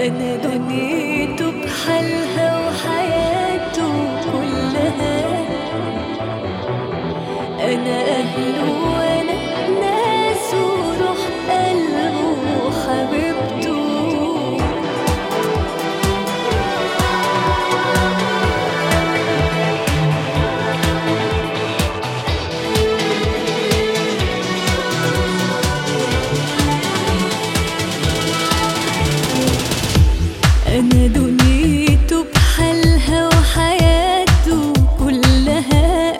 أنا دنيته بحالها وحياته كلها أنا أهله وأنا ناسه روح قلبه وحبيبته أنا دنيته بحالها وحياته كلها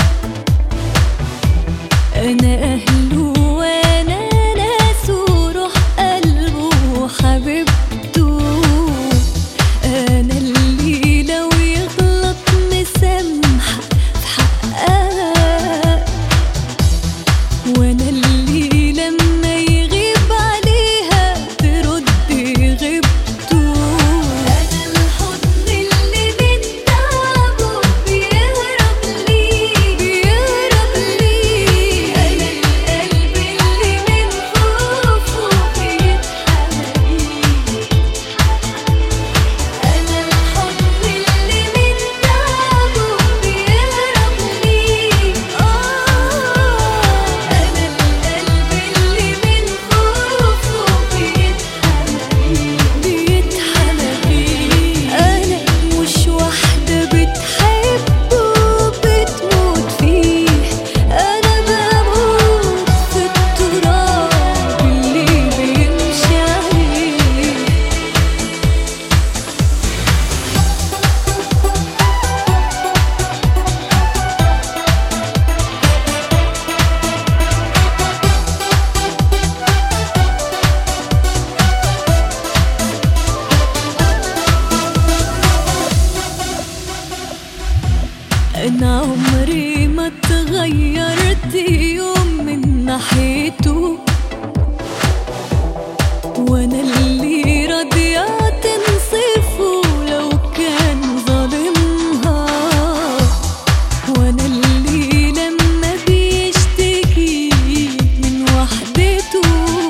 أنا أهله وأنا ناسه روح قلبه وحبيبته أنا اللي لو يغلط مسامحة في حقها وانا اللي لما يغيب عليها ترد غيبته انا الحضن اللي من تعبه بيهرب لي بيهرب لي انا القلب اللي من خوفه بيتحمل أنا الحضن اللي من تعبه بيهرب لي آه أنا القلب اللي من خوفه بيتحمل بيتحمل أنا مش واحدة بتحبه بتموت فيه أنا بموت في التراب اللي بيمشي عليه أنا عمري ما اتغيرت يوم من ناحيته وأنا اللي راضية تنصفه لو كان ظالمها وأنا اللي لما بيشتكي من وحدته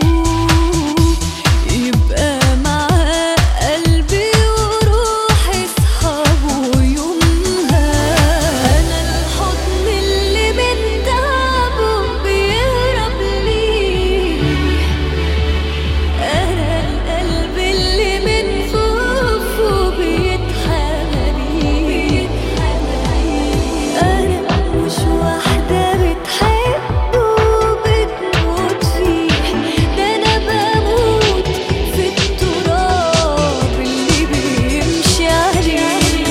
يبقى معاه قلبي وروحي صحابه يومها أنا الحضن اللي من تعبه بيهرب لي أنا القلب اللي من خوفه بيتحمل أنا مش واحدة بتحبه بتموت فيه ده أنا بموت في التراب اللي بيمشي عليه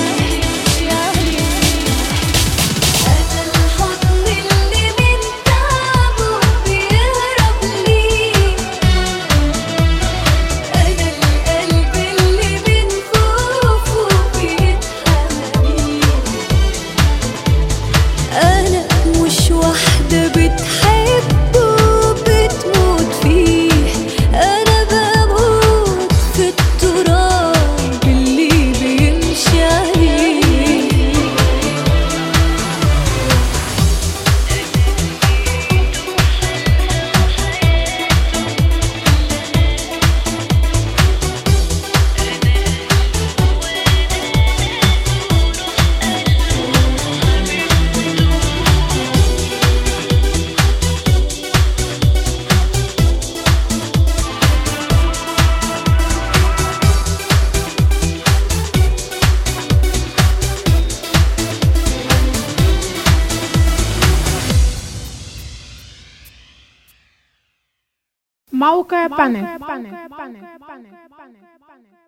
أنا الحضن اللي من تعبه بيهرب لي أنا القلب اللي من خوفه بيتحمل أنا مش واحدة بتحبه بتموت فيه أنا بموت في التراب اللي بيمشي عليه موقع بانل